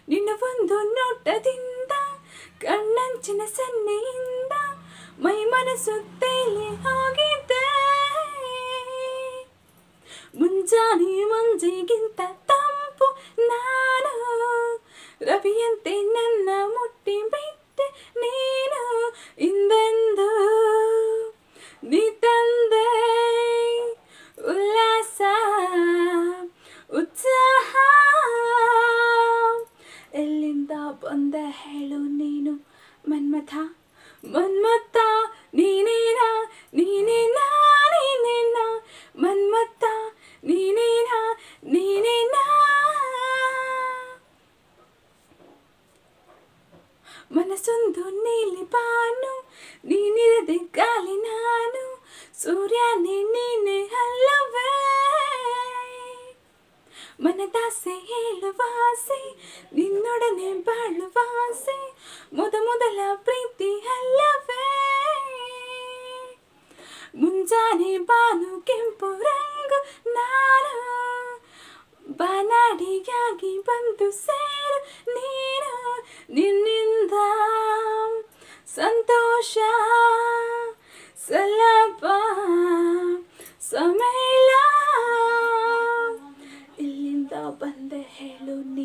ನಿನ್ನ ಒಂದು ನೋಟದಿಂದ ಕಣ್ಣಂಚಿನ ಸನ್ನೆಯಿಂದ ಮೈ ಮನಸ್ಸು ತೇಲಿ ಹೋಗಿದೆ ಮುಂಜಾನೆ ಮಂಜಿಗಿಂತ ತಂಪು ನಾನು ರವಿಯಂತೆ ನನ್ನ ಮುಟ್ಟಿ ಬಿಟ್ಟೆ ನೀನು ಇಂದೆಂದು ನೀ ತಂದೆ ಉಲ್ಲಾಸ ಉತ್ಸಾಹ ಎಲ್ಲಿಂದ ಬಂದ ಹೇಳು ನೀನು ಮನ್ಮಥ ಮನ್ಮಥ ನೀನೇನ ನೀನೇನ ನೀನೇನ ಮನ್ಮಥ ನೀನೇನ ನೀನೇನ ಮನಸ್ಸೊಂದು ನೀಲಿ ಬಾನು ನೀನಿರದೆ ಗಾಳಿ ನಾನು ಸೂರ್ಯನೇ ನೀನೆ ಅಲ್ಲವೇ ಮನದಾಸೆ ಹೇಳುವಾಸೆ ನಿನ್ನೊಡನೆ ಬಾಳುವಾಸೆ ಮೊದ ಮೊದಲ ಪ್ರೀತಿ ಅಲ್ಲವೇ ಮುಂಜಾನೆ ಬಾನು ಕೆಂಪು ರಂಗು ನಾನು ಬಾನಾಡಿಯಾಗಿ ಬಂದು ಸೇರು ನೀನು ನಿನ್ನಿಂದ ಸಂತೋಷ ಸಲಪ ಸಮೇಳ ಇಲ್ಲಿಂದ ಬಂದೆ ಹೇಳು